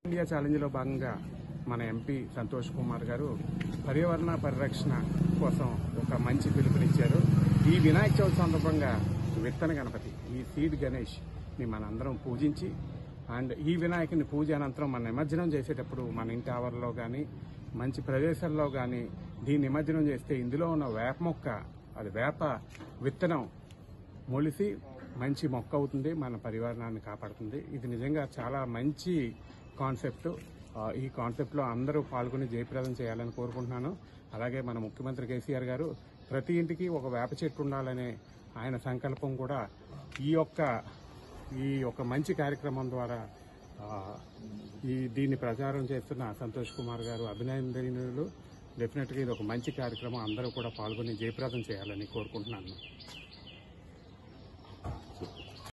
India challenge లో భాగంగా మన ఎంపీ సంతోష్ కుమార్ గారు పర్యావరణ పరిరక్షణ కోసం ఒక మంచి పిలుపునిచ్చారు ఈ వినాయక చవితి సందర్భంగా విత్తన గణపతి ఈ సీడ్ గణేష్ ని మనందరం పూజించి అండ్ ఈ వినాయకుని పూజ అనంతరం మన నిమజ్జనం చేసేటప్పుడు మన ఇంటి ఆవరణలో గాని మంచి ప్రదేశాల్లో గాని దీన్ని నిమజ్జనం చేస్తే ఇందులో ఉన్న వేప మొక్క అది వేప విత్తనం మొలిసి మంచి మొక్క అవుతుంది మన పరివారణాన్ని కాపాడుతుంది ఇది నిజంగా చాలా మంచి కాన్సెప్ట్ ఆ, ఈ కాన్సెప్ట్ లో అందరూ పాల్గొని జయప్రదం చేయాలని కోరుకుంటున్నాను అలాగే మన ముఖ్యమంత్రి కేసీఆర్ గారు ప్రతి ఇంటికి ఒక వేప చెట్టు ఉండాలనే ఆయన సంకల్పం కూడా ఈ యొక్క ఈ యొక్క మంచి కార్యక్రమం ద్వారా ఆ, ఈ దీన్ని ప్రచారం చేస్తున్న సంతోష్ కుమార్ గారు అభినందనీయులు డెఫినెట్ గా ఇది ఒక మంచి కార్యక్రమం అందరూ కూడా పాల్గొని జయప్రదం చేయాలని కోరుకుంటున్నాను